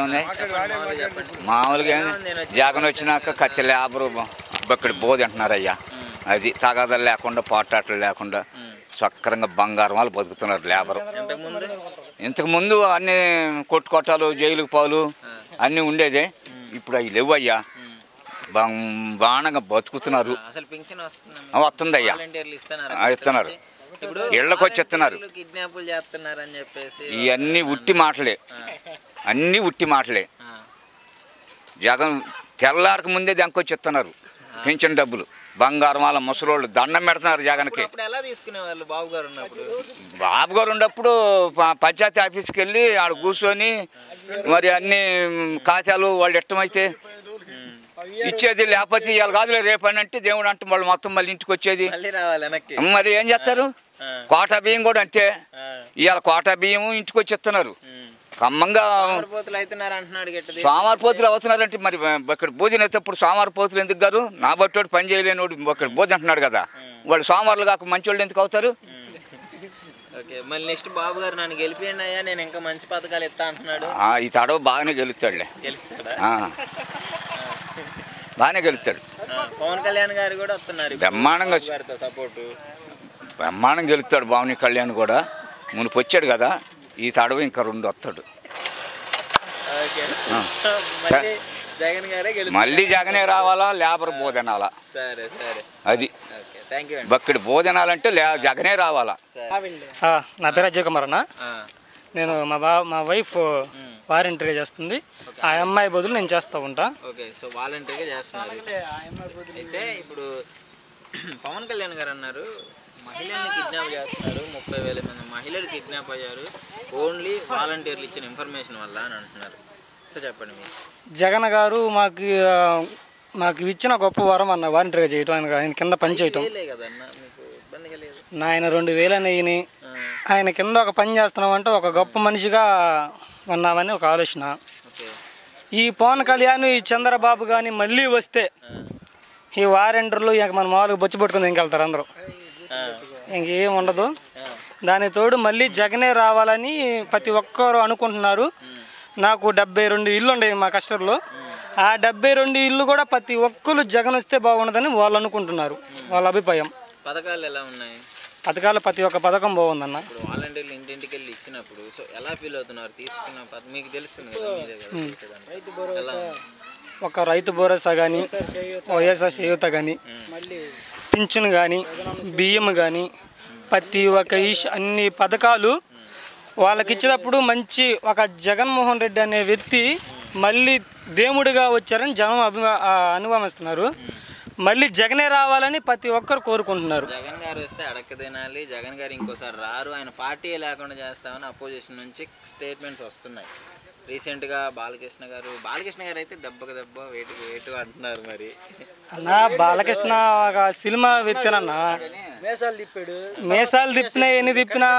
ఏముంది మామూలుగా చెప్పండి మామూలుగా ఏం- జగన్ వచ్చినాక కత్తి లేబరు బక్కడి బోధి అంటున్నారయ్యా అది తగాదాలు లేకుండా పోటాటలు లేకుండా చక్కరంగా బంగారం వాళ్ళు బతుకుతున్నారు లేబరు ఇంతకుముందు ఇంతకు ముందు అన్ని కొట్టుకొట్టాలు జైలుకు పాలు అన్నీ ఉండేదే ఇప్పుడు అవి లేవు అయ్యా బం- బాణంగా బతుకుతున్నారు అసలు పింఛన్ వస్తుంది ఆ, వస్తుందయ్యా వాలంటీర్లు ఇస్తున్నారు ఆ, ఇస్తున్నారు. ఇప్పుడు ఇళ్ళకి వచ్చి ఇస్తున్నారు. కిడ్నాపులు చేస్తున్నారు అని చెప్పేసి ఇవన్నీ ఉట్టి మాటలే అన్నీ ఉట్టి మాటలే ఆ, జగన్ తెల్లారికి ముందే దెంకొచ్చి ఇస్తున్నారు పెంచిన డబ్బులు బంగారం వాళ్ళ ముసలోళ్ళు దండం పెడుతున్నారు జగన్కి అప్పుడు ఎలా తీసుకునేవాళ్ళు బాబు గారు ఉన్నప్పుడు బాబు గారు ఉన్నప్పుడు ప- పంచాయతీ ఆఫీస్కి వెళ్ళి ఆడ కూర్చొని మరి అన్ని ఖాతాలు వాళ్ళు ఇష్టమైతే ఇచ్చేది లేకపోతే ఇవాళ కాదులే రేపు అని అంటే దేవుడు అంటే వాళ్ళు మొత్తం మళ్ళీ ఇంటికి వచ్చేది మళ్ళీ రావాలి వెనక్కి మరి ఏం చేస్తారు ఆ. కోటా బియ్యం కూడా అంతే ఆ, ఇవాళ కోటా బియ్యం ఇంటికి వచ్చి ఇస్తున్నారు ఉమ్. ఖమ్మంగా సోమరిపోతులు అవుతున్నారు అంటున్నాడు గట్టిది సోమవార పోతులు అవుతున్నారంటే మరి ఇక్కడ భోజనం ఎత్తప్పుడు సోమవార పోతులు ఎందుకు గారు నా బట్టోడు పని చేయలేనోడు ఇక్కడ భోజనం అంటున్నాడు కదా వాళ్ళు సోమవారాలు కాక మంచి వాళ్ళు ఎందుకు అవుతారు ఓకే మళ్ళీ నెక్స్ట్ బాబు గారు నన్ను గెలిపియండి అయ్యా నేను ఇంకా మంచి పథకాలు ఇస్తా అంటున్నాడు ఆ, ఈ తడవ బాగానే గెలుస్తాడులే గెలుస్తాడా ఆ. బాగానే గెలుస్తాడు ఆ, పవన్ కళ్యాణ్ గారు కూడా వస్తున్నారు ఇప్పుడు. బ్రహ్మాండంగా బాబు గారితో సపోర్టు బ్రహ్మాండం గెలుస్తాడు భావని కళ్యాణ్ కూడా మునుపు వచ్చాడు కదా ఈ తడవ ఇంకా రెండు వస్తాడు ఓకే ఆ. సో మళ్ళీ జగన్ గారే గెలుస్తారు మళ్ళీ జగనే రావాలా లేబర్ బోధనాలా సరే సరే అది ఓకే థ్యాంక్ యూ అండి బక్కడి భోజనాలంటే లే జగనే రావాలా సరే ఆ, నా పేరు అజయ్ కుమార్ అన్న ఆ, నేను మా బా మా వైఫ్ వారంటీగా చేస్తుంది ఆ అమ్మాయి బదులు నేను చేస్తూ ఉంటా ఓకే సో వాలంటీర్గా చేస్తున్నారు అయితే ఇప్పుడు పవన్ కళ్యాణ్ గారు అన్నారు మహిళల్ని కిడ్నాప్ చేస్తున్నారు ముప్పై వేల మంది మహిళలు కిడ్నాప్ అయ్యారు ఓన్లీ వాలంటీర్లు ఇచ్చిన ఇన్ఫర్మేషన్ వల్ల అని అంటున్నారు సో చెప్పండి మీరు జగన్ గారు మాకు ఆ, మాకు ఇచ్చిన గొప్ప వరం అన్న వారంటీగా చేయటం ఆయన ఆయన కింద పని చేయటం లే కదన్న మీకు ఇబ్బందిగా లేదు నా ఆయన రెండు వేలు అనేయని ఆ, ఆయన కింద ఒక పని చేస్తున్నామంటే ఒక గొప్ప మనిషిగా ఉన్నామని ఒక ఆలోచన ఓకే ఈ పవన్ కళ్యాణ్ ఈ చంద్రబాబు కానీ మళ్ళీ వస్తే ఈ వారెంటర్లు ఇక మన మామూలుగా బొచ్చు పట్టుకుని ఇంకెళ్తారు అందరూ ఆ, ఇంకేం ఉండదు ఆ, దాని తోడు మళ్ళీ జగనే రావాలని ప్రతి ఒక్కరు అనుకుంటున్నారు నాకు డెబ్బై రెండు ఇల్లు ఉండేవి మా కస్టర్లో ఆ డెబ్బై రెండు ఇల్లు కూడా ప్రతి ఒక్కరు జగన్ వస్తే బాగుండదని వాళ్ళు అనుకుంటున్నారు వాళ్ళ అభిప్రాయం పథకాలు ఎలా ఉన్నాయి పథకాలు ప్రతి ఒక్క పథకం బాగుందన్న ఇప్పుడు వాలంటీర్లు ఇంటింటికి వెళ్ళి ఇచ్చినప్పుడు సో ఎలా ఫీల్ అవుతున్నారు తీసుకున్న పథ- మీకు తెలుస్తుంది కదా మీదే కదా తెలిసేదాన్ని. ఎలా ఉంది? ఒక రైతు భరోసా కానీ వైఎస్ఆర్ చేయూత కానీ పింఛన్ కానీ బియ్యం కానీ ప్రతి ఒక్క ఇష్ అన్ని పథకాలు వాళ్ళకి ఇచ్చేటప్పుడు మంచి ఒక జగన్మోహన్ రెడ్డి అనే వ్యక్తి మళ్ళీ దేవుడిగా వచ్చారని జనం అభిమా ఆ, అనుభవిస్తున్నారు మళ్ళీ జగనే రావాలని ప్రతి ఒక్కరు కోరుకుంటున్నారు జగన్ గారు వస్తే అడక్క తినాలి జగన్ గారు ఇంకోసారి రారు ఆయన పార్టీ లేకుండా చేస్తామని అపోజిషన్ నుంచి స్టేట్మెంట్స్ వస్తున్నాయి రీసెంట్గా బాలకృష్ణ గారు బాలకృష్ణ గారు అయితే దెబ్బకు దెబ్బ వేటుకు వేటు అంటున్నారు మరి అన్న బాలకృష్ణ ఒక సినిమా వ్యక్తినన్న మేసాలు తిప్పినా ఎన్ని తిప్పినా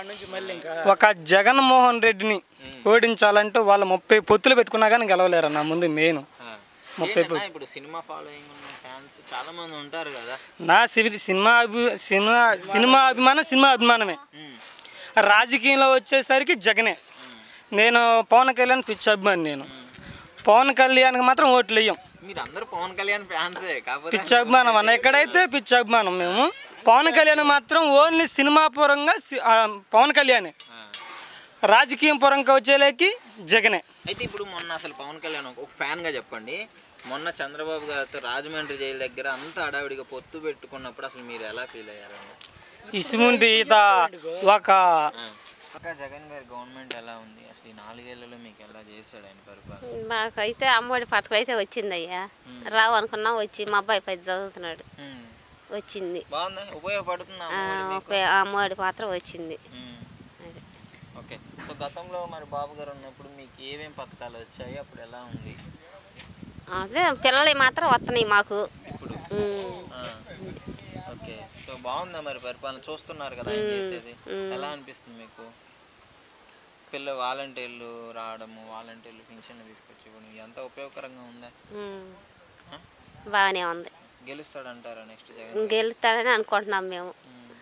ఒక జగన్మోహన్ రెడ్డిని ఓడించాలంటే వాళ్ళు ముప్పై పొత్తులు పెట్టుకున్నా కానీ గెలవలేరన్న ముందు మెయిన్ ఆ. ముప్పై ఏంటన్నా ఇప్పుడు సినిమా ఫాలోయింగ్ ఉన్న ఫ్యాన్స్ చాలా మంది ఉంటారు కదా నా సివి సినిమా అభి సినిమా సినిమా అభిమానం సినిమా అభిమానమే రాజకీయంలో వచ్చేసరికి జగనే నేను పవన్ కళ్యాణ్ పిచ్చి అభిమాని నేను పవన్ కళ్యాణ్కి మాత్రం ఓట్లు వేయం మీరు అందరూ పవన్ కళ్యాణ్ ఫ్యాన్సే కాకపోతే పిచ్చి అభిమానం అన్న ఎక్కడైతే పిచ్చి అభిమానం మేము పవన్ కళ్యాణ్ మాత్రం ఓన్లీ సినిమా పరంగా సి- ఆ, పవన్ కళ్యాణే ఆ. రాజకీయం పరంగా వచ్చేలేకి జగనే అయితే ఇప్పుడు మొన్న అసలు పవన్ కళ్యాణ్ ఒక ఫ్యాన్ గా చెప్పండి మొన్న చంద్రబాబు గారితో రాజమండ్రి జైలు దగ్గర అంత హడావిడిగా పొత్తు పెట్టుకున్నప్పుడు అసలు మీరు ఎలా ఫీల్ అయ్యారండి ఇసుముంటి ఈత ఒక పక్క జగన్ గారి గవర్నమెంట్ ఎలా ఉంది అసలు ఈ నాలుగేళ్లలో మీకు ఎలా చేశాడు ఆయన పరిపాలన మాకైతే అమ్మఒడి పథకం అయితే వచ్చిందయ్యా రావు అనుకున్నాం వచ్చి మా అబ్బాయి పది చదువుతున్నాడు ఉమ్. వచ్చింది బాగుందా ఉపయోగపడుతుందా ఆ, ఒక అమ్మఒడి పాత్ర వచ్చింది ఉమ్. అది. ఓకే సో గతంలో మరి బాబు గారు ఉన్నప్పుడు మీకు ఏమేం పథకాలు వచ్చాయి అప్పుడు ఎలా ఉంది అదే పిల్లలు మాత్రం వస్తున్నాయి మాకు ఇప్పుడు ఉమ్. ఆ. ఓకే సో బాగుందా మరి పరిపాలన చూస్తున్నారు కదా ఆయన చేసేది ఎలా అనిపిస్తుంది మీకు పిల్ల వాలంటీర్లు రావడము వాలంటీర్లు పింఛన్లు తీసుకొచ్చి ఇవ్వడం ఎంత ఉపయోగకరంగా ఉందా ఉమ్. ఆ? బాగానే ఉంది గెలుస్తాడంటారా నెక్స్ట్ జగన్ గెలుస్తాడని అనుకుంటున్నాం మేము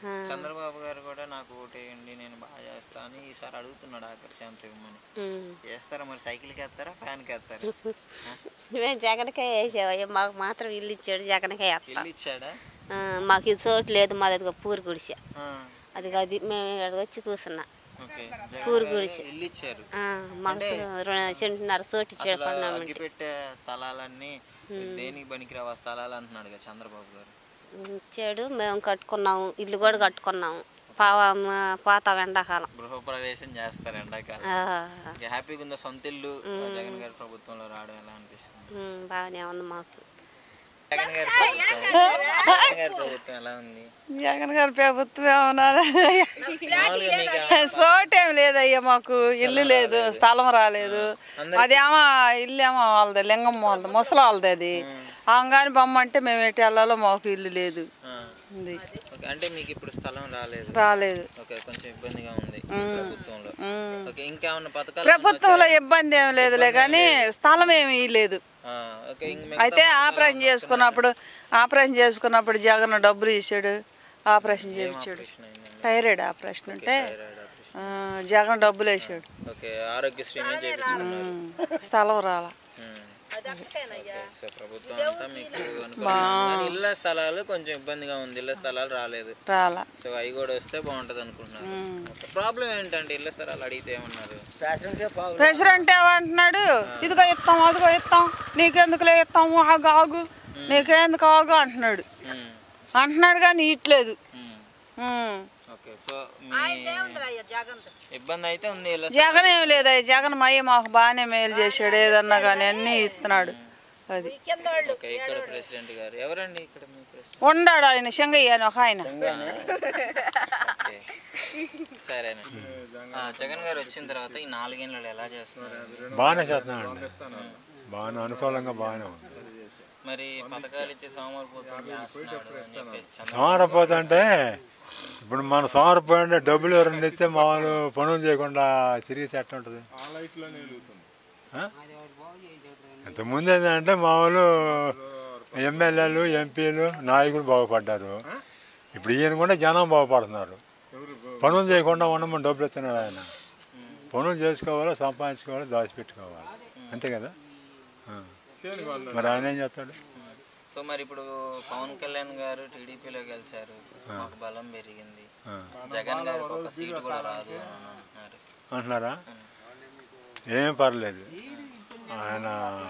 చంద్రబాబు గారు కూడా నాకు ఓటేయండి నేను బాగా చేస్తా అని ఈసారి అడుగుతున్నాడు ఆఖరి ఛాన్స్ ఇవ్వమని ఉమ్. వేస్తారా మరి సైకిల్కి వేస్తారా ఫ్యాన్కి వేస్తారా మేము జగన్కే వేసావయ్యా మాకు మాత్రం ఇల్లు ఇచ్చాడు జగన్కే వేస్తాం ఇల్లు ఇచ్చాడా ఆ, మాకు ఇది చోటు లేదు మాది అదిగో పూరి గుడిసె ఆ, అది అది మేము ఇక్కడికి వచ్చి కూర్చున్నా ఓకే పూరి జగన్ గారు గుడిసె. ఇల్లు ఇచ్చారు ఆ, మాకు రెండు సెంటున్నర చోటు ఇచ్చాడు అసలు పడినామంటే అగ్గిపెట్టే స్థలాలన్నీ దేనికి పనికిరావు ఆ స్థలాలు అంటున్నాడు కదా చంద్రబాబు గారు ఇచ్చాడు మేము కట్టుకున్నాము ఇల్లు కూడా కట్టుకున్నాము పావా పోతాం ఎండాకాలం గృహప్రవేశం చేస్తారు ఎండాకాలం ఆ, ఇంకా హ్యాపీగా ఉందా సొంత ఇల్లు జగన్ గారి ప్రభుత్వంలో రావడం ఎలా అనిపిస్తుంది ఉమ్, బాగానే ఉంది మాకు జగన్ గారి ప్రభుత్వం జగన్ గారి ప్రభుత్వం ఎలా ఉంది జగన్ గారి ప్రభుత్వం ఏమన్నా మామూలుగా మీకు సోటేం లేదయ్యా మాకు ఇల్లు లేదు స్థలం రాలేదు అదేమో ఇల్లు ఏమో వాళ్ళది లింగమ్మ వాళ్ళది ముసలి వాళ్ళది అది ఆంగాని బొమ్మ అంటే మేము ఎటు వెళ్ళాలో మాకు ఇల్లు లేదు ఆ, ఉంది ఓకే అంటే మీకు ఇప్పుడు స్థలం రాలేదు రాలేదు ఓకే కొంచెం ఇబ్బందిగా ఉంది ఈ ప్రభుత్వంలో ఉమ్. ఓకే ఇంకేమన్నా పథకాలు ప్రభుత్వంలో ఇబ్బంది ఏం లేదులే కానీ స్థలం ఏమి లేదు ఆ, ఓకే ఇంక మిగతా అయితే ఆపరేషన్ చేసుకున్నప్పుడు ఆపరేషన్ చేసుకున్నప్పుడు జగన్ డబ్బులు ఇచ్చాడు ఆపరేషన్ చేయించాడు ఆపరేషన్ అయిందండి. థైరాయిడ్ ఆపరేషన్ అంటే థైరాయిడ్ ఆపరేషన్. ఆ, జగన్ డబ్బులు వేసాడు ఓకే ఆరోగ్యశ్రీనే చేయించుకున్నారు ఉమ్, స్థలం రాలా ఉమ్. ఓకే, సో ప్రభుత్వం అంతా మీకు అనుకూలంగా ఉంది. ఇళ్ళ స్థలాలు కొంచెం ఇబ్బందిగా ఉంది ఇళ్ళ స్థలాలు రాలేదు రాలా సో అవి కూడా వస్తే బాగుంటది అనుకుంటున్నారు ఓకే. ప్రాబ్లం ఏంటంటే ఇళ్ళ స్థలాలు అడిగితే ఏమన్నారు ప్రెసిడెంట్ ఏమంటున్నాడు ఇదిగో ఇస్తాం అదిగో ఇస్తాం నీకెందుకులే ఇస్తాము ఆగు ఆగు నీకెందుకు ఆగు అంటున్నాడు ఉమ్, అంటున్నాడు కానీ ఇట్లేదు ఉమ్. ఉమ్. ఓకే సో మీ ఇబ్బంది అయితే ఉంది ఇళ్ళ జగన్ ఏం లేదా జగన్ మయ్య మాకు బాగానే మేలు చేశాడు ఏదన్నా కానీ అన్నీ ఇస్తున్నాడు అది ఓకే ఇక్కడ ప్రెసిడెంట్ గారు ఎవరండి ఇక్కడ మీ ప్రెసిడెంట్ ఉన్నాడు ఆయన శంగయ్య అని ఒక ఆయన ఓకే. సరేనండి ఆ, జగన్ గారు వచ్చిన తర్వాత ఈ నాలుగేళ్ళు ఎలా చేస్తున్నారు బాగానే చేస్తున్నామండి బాగానే అనుకూలంగా బాగానే ఉంది మరి పథకాలు ఇచ్చి సోమరిపోతం చేస్తున్నాడు అని చెప్పేసి చంద్ర- సోమరపోతే అంటే ఇప్పుడు మన సోమరపోయి డబ్బులు ఎవరైనా ఇస్తే మామూలు పనులు చేయకుండా తిరిగితే ఎట్లా ఉంటుంది ఆ? ఇంతకుముందు ఏంటంటే మామూలు ఎమ్మెల్యేలు ఎంపీలు నాయకులు బాగుపడ్డారు ఇప్పుడు ఈయన కూడా జనం బాగుపడుతున్నారు పనులు చేయకుండా ఉండమని డబ్బులు ఇస్తున్నాడు ఆయన పనులు చేసుకోవాలి సంపాదించుకోవాలి దాచిపెట్టుకోవాలి అంతే కదా ఆ. మరి ఆయన ఏం చేస్తాడు సో మరి ఇప్పుడు పవన్ కళ్యాణ్ గారు టీడీపీలో గెలిచారు మాకు బలం పెరిగింది ఆ. జగన్ గారికి ఒక సీటు కూడా రాదు అని అంటున్నారు అంటున్నారా ఏం పర్లేదు ఆయన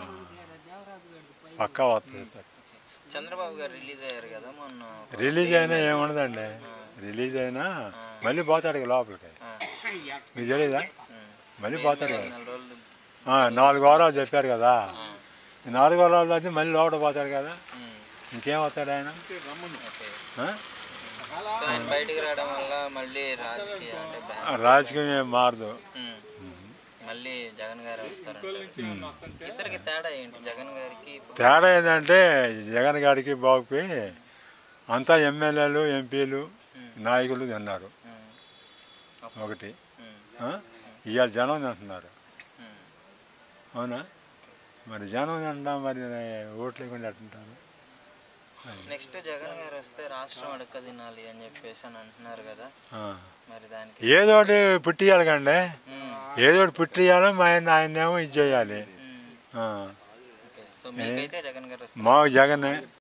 పక్కా వస్తుంది చంద్రబాబు గారు రిలీజ్ అయ్యారు కదా మొన్న రిలీజ్ అయినా ఏముండదండి రిలీజ్ అయినా మళ్ళీ పోతాడు ఇక లోపలికి ఆ, మీకు తెలియదా మళ్ళీ పోతాడు కదా నెల రోజులు ఆ, నాలుగు వారాలు చెప్పారు కదా ఈ నాలుగు వారాలు అయితే మళ్ళీ లోపల పోతాడు కదా ఉమ్, ఇంకేం వస్తాడు ఆయన ఓకే ఆ? సో ఆయన బయటికి రావడం వల్ల మళ్ళీ రాజకీయ అంటే బ్యా- ఆ రాజకీయం ఏం మారదు ఉమ్. మళ్ళీ జగన్ గారు వస్తారంటారు ఇద్దరికి తేడా ఏంటి జగన్ గారికి తేడా ఏంటంటే జగన్ గారికి బాగుపోయి అంతా ఎమ్మెల్యేలు ఎంపీలు నాయకులు తిన్నారు ఉమ్, ఒకటి ఉమ్, ఆ? ఇవాళ జనం తింటున్నారు ఉమ్. అవునా మరి జనం తింటా మరి ఓట్లు లేకుండా ఎట్టుంటారు నెక్స్ట్ జగన్ గారు వస్తే రాష్ట్రం అడక్క తినాలి అని చెప్పేసి అని అంటున్నారు కదా ఆ. మరి దానికి ఏదో ఒకటి పుట్టియాలి కండి ఉమ్, ఏదో ఒకటి పుట్టియాలి మా ఆయన ఆయన్నేమో ఇది చేయాలి ఉమ్. ఆ. ఓకే సో మీకైతే జగన్ గారు వస్తే మా జగనే